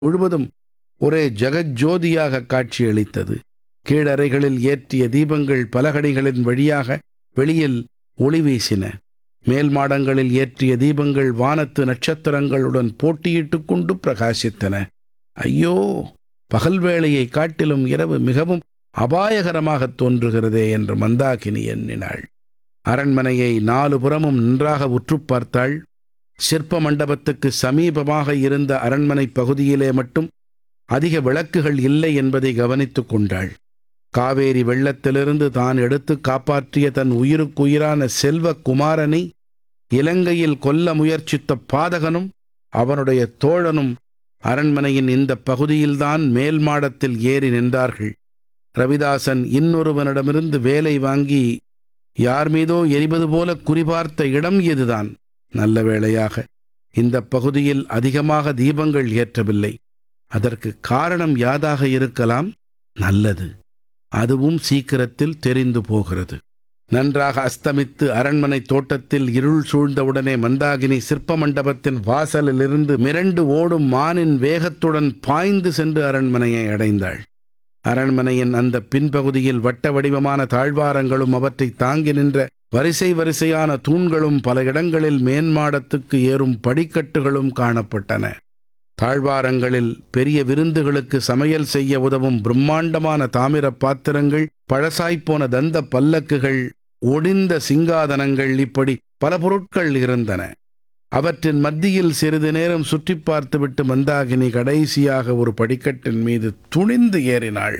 முழுவதும் ஒரே ஜெகஜோதியாக காட்சியளித்தது கீழறைகளில் ஏற்றிய தீபங்கள் பலகணிகளின் வழியாக வெளியில் ஒளி வீசின மேல் மாடங்களில் ஏற்றிய தீபங்கள் வானத்து நட்சத்திரங்களுடன் போட்டியிட்டுக் கொண்டு பிரகாசித்தன ஐயோ பகல் வேளையை காட்டிலும் இரவு மிகவும் அபாயகரமாகத் தோன்றுகிறதே என்று மந்தாகினி எண்ணினாள் அரண்மனையை நாலு புறமும் நன்றாக உற்றுப் பார்த்தாள் சிற்ப மண்டபத்துக்கு சமீபமாக இருந்த அரண்மனை பகுதியிலே மட்டும் அதிக விளக்குகள் இல்லை என்பதை கவனித்துக் கொண்டாள் காவேரி வெள்ளத்திலிருந்து தான் எடுத்து காப்பாற்றிய தன் உயிருக்குயிரான செல்வ குமாரனை இலங்கையில் கொல்ல முயற்சித்த பாதகனும் அவனுடைய தோழனும் அரண்மனையின் இந்த பகுதியில்தான் மேல் மாடத்தில் ஏறி நின்றார்கள் ரவிதாசன் இன்னொருவனிடமிருந்து வேலை வாங்கி யார் மீதோ எரிவது போல குறிபார்த்த இடம் இதுதான் நல்ல வேளையாக இந்த பகுதியில் அதிகமாக தீபங்கள் ஏற்றவில்லை அதற்கு காரணம் யாதாக இருக்கலாம் நல்லது அதுவும் சீக்கிரத்தில் தெரிந்து போகிறது நன்றாக அஸ்தமித்து அரண்மனை தோட்டத்தில் இருள் சூழ்ந்தவுடனே மந்தாகினி சிற்ப மண்டபத்தின் வாசலிலிருந்து மிரண்டு ஓடும் மானின் வேகத்துடன் பாய்ந்து சென்று அரண்மனையை அடைந்தாள் அரண்மனையின் அந்த பின்பகுதியில் வட்ட வடிவமான தாழ்வாரங்களும் அவற்றை தாங்கி நின்ற வரிசை வரிசையான தூண்களும் பல இடங்களில் மேன்மாடத்துக்கு ஏறும் படிக்கட்டுகளும் காணப்பட்டன தாழ்வாரங்களில் பெரிய விருந்துகளுக்கு சமையல் செய்ய உதவும் பிரம்மாண்டமான தாமிர பாத்திரங்கள் பழசாய்ப்போன தந்த பல்லக்குகள் ஒடிந்த சிங்காதனங்கள் இப்படி பல பொருட்கள் இருந்தன அவற்றின் மத்தியில் சிறிது நேரம் சுற்றி பார்த்துவிட்டு மந்தாகினி கடைசியாக ஒரு படிக்கட்டின் மீது துணிந்து ஏறினாள்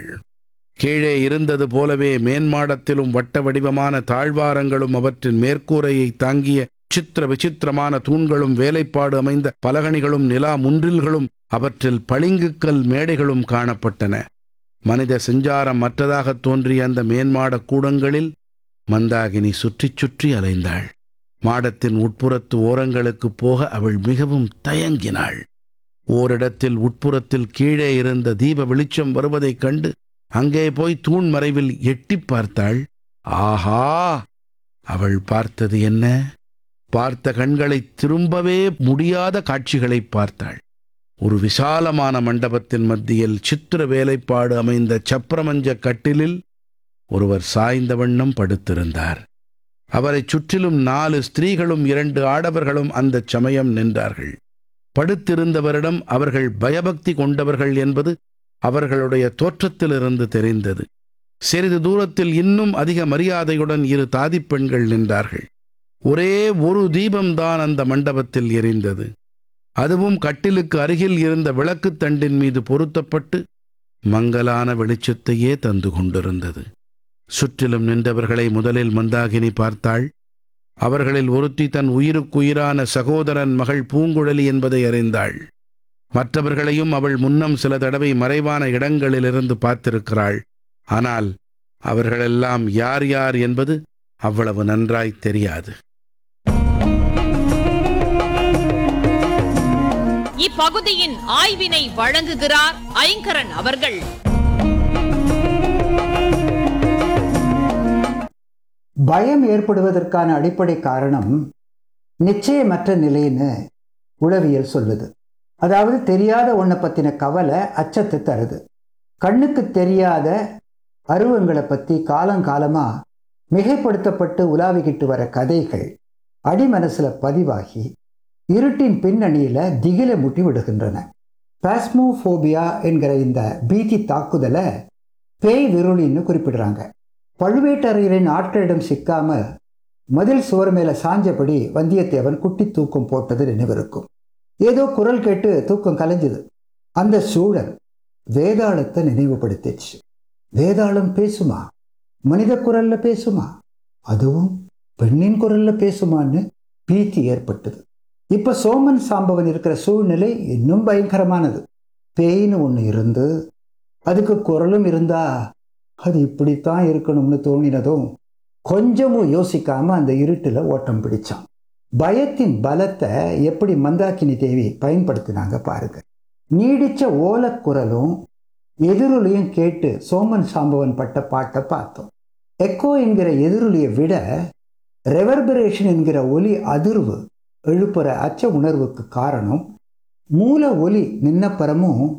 கீழே இருந்தது போலவே மேன்மாடத்திலும் வட்ட வடிவமான தாழ்வாரங்களும் அவற்றின் மேற்கூரையை தாங்கிய சித்திர விசித்திரமான தூண்களும் வேலைப்பாடு அமைந்த பலகணிகளும் நிலா முன்றில்களும் அவற்றில் பளிங்குக்கல் மேடைகளும் காணப்பட்டன மனித செஞ்சாரம் மற்றதாகத் தோன்றிய அந்த மேன்மாட கூடங்களில் மந்தாகினி சுற்றிச் சுற்றி அலைந்தாள் மாடத்தின் உட்புறத்து ஓரங்களுக்கு போக அவள் மிகவும் தயங்கினாள் ஓரிடத்தில் உட்புறத்தில் கீழே இருந்த தீப வெளிச்சம் வருவதைக் கண்டு அங்கே போய் தூண் மறைவில் எட்டிப் பார்த்தாள் ஆஹா அவள் பார்த்தது என்ன பார்த்த கண்களை திரும்பவே முடியாத காட்சிகளை பார்த்தாள் ஒரு விசாலமான மண்டபத்தின் மத்தியில் சித்திர வேலைப்பாடு அமைந்த சப்ரமஞ்ச கட்டிலில் ஒருவர் சாய்ந்த வண்ணம் படுத்திருந்தார் அவரைச் சுற்றிலும் நாலு ஸ்திரீகளும் இரண்டு ஆடவர்களும் அந்தச் சமயம் நின்றார்கள் படுத்திருந்தவரிடம் அவர்கள் பயபக்தி கொண்டவர்கள் என்பது அவர்களுடைய தோற்றத்திலிருந்து தெரிந்தது சிறிது தூரத்தில் இன்னும் அதிக மரியாதையுடன் இரு தாதிப் பெண்கள் நின்றார்கள் ஒரே ஒரு தீபம்தான் அந்த மண்டபத்தில் எரிந்தது அதுவும் கட்டிலுக்கு அருகில் இருந்த விளக்குத் தண்டின் மீது பொருத்தப்பட்டு மங்கலான வெளிச்சத்தையே தந்து கொண்டிருந்தது சுற்றிலும் நின்றவர்களை முதலில் மந்தாகினி பார்த்தாள் அவர்களில் ஒருத்தி தன் உயிருக்குயிரான சகோதரன் மகள் பூங்குழலி என்பதை அறிந்தாள் மற்றவர்களையும் அவள் முன்னம் சில தடவை மறைவான இடங்களிலிருந்து பார்த்திருக்கிறாள் ஆனால் அவர்களெல்லாம் யார் யார் என்பது அவ்வளவு நன்றாய் தெரியாது இப்பகுதியின் ஆய்வினை வழங்குகிறார் ஐங்கரன் அவர்கள் பயம் ஏற்படுவதற்கான அடிப்படை காரணம் நிச்சயமற்ற நிலைன்னு உளவியல் சொல்லுது அதாவது தெரியாத ஒன்றை பற்றின கவலை அச்சத்தை தருது கண்ணுக்கு தெரியாத அருவங்களை பற்றி காலங்காலமாக மிகைப்படுத்தப்பட்டு உலாவிக்கிட்டு வர கதைகள் அடிமனசில் பதிவாகி இருட்டின் பின்னணியில் திகில முட்டி விடுகின்றன பாஸ்மோஃபோபியா என்கிற இந்த பீதி தாக்குதலை பேய் விருளின்னு குறிப்பிடுறாங்க பழுவேட்டரையரின் ஆட்களிடம் சிக்காம மதில் சுவர் மேல சாஞ்சபடி வந்தியத்தேவன் குட்டி தூக்கம் போட்டது நினைவிருக்கும் ஏதோ குரல் கேட்டு தூக்கம் கலைஞ்சுது அந்த சூழல் வேதாளத்தை நினைவுபடுத்திச்சு வேதாளம் பேசுமா மனித குரல்ல பேசுமா அதுவும் பெண்ணின் குரல்ல பேசுமான்னு பீத்தி ஏற்பட்டது இப்ப சோமன் சாம்பவன் இருக்கிற சூழ்நிலை இன்னும் பயங்கரமானது பேய்னு ஒன்று இருந்து அதுக்கு குரலும் இருந்தா அது இப்படித்தான் இருக்கணும்னு தோணினதும் கொஞ்சமும் யோசிக்காம அந்த இருட்டில் ஓட்டம் பிடிச்சான் பயத்தின் பலத்தை எப்படி மந்தாக்கினி தேவி பயன்படுத்தினாங்க பாருங்க நீடிச்ச ஓலக்குரலும் எதிரொலியும் கேட்டு சோமன் சாம்பவன் பட்ட பாட்டை பார்த்தோம் எக்கோ என்கிற எதிரொலியை விட ரெவர்பரேஷன் என்கிற ஒலி அதிர்வு எழுப்புற அச்ச உணர்வுக்கு காரணம் மூல ஒலி நின்னப்பறமும்